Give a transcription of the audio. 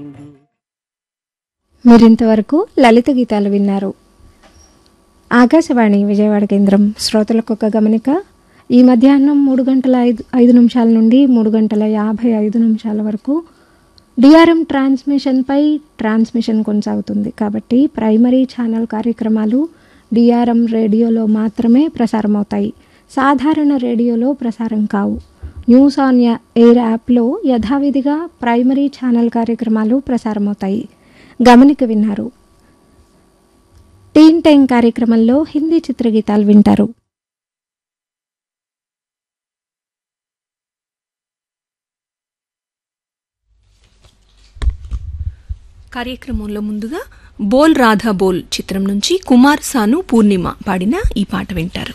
మీరింతవరకు లలిత గీతాలు విన్నారు ఆకాశవాణి విజయవాడ కేంద్రం శ్రోతలకు ఒక గమనిక ఈ మధ్యాహ్నం మూడు గంటల ఐదు ఐదు నిమిషాల నుండి మూడు గంటల యాభై ఐదు నిమిషాల వరకు డిఆర్ఎం ట్రాన్స్మిషన్పై ట్రాన్స్మిషన్ కొనసాగుతుంది కాబట్టి ప్రైమరీ ఛానల్ కార్యక్రమాలు డిఆర్ఎం రేడియోలో మాత్రమే ప్రసారం అవుతాయి సాధారణ రేడియోలో ప్రసారం కావు న్యూస్ ఆన్ యా- ఎయిర్ యాప్లో యథావిధిగా ప్రైమరీ ఛానల్ కార్యక్రమాలు ప్రసారమవుతాయి గమనిక విన్నారు టీన్ టైం కార్యక్రమంలో హిందీ చిత్రగీతాలు వింటారు కార్యక్రమంలో ముందుగా బోల్ రాధా బోల్ చిత్రం నుంచి కుమార్ సాను పూర్ణిమ పాడిన ఈ పాట వింటారు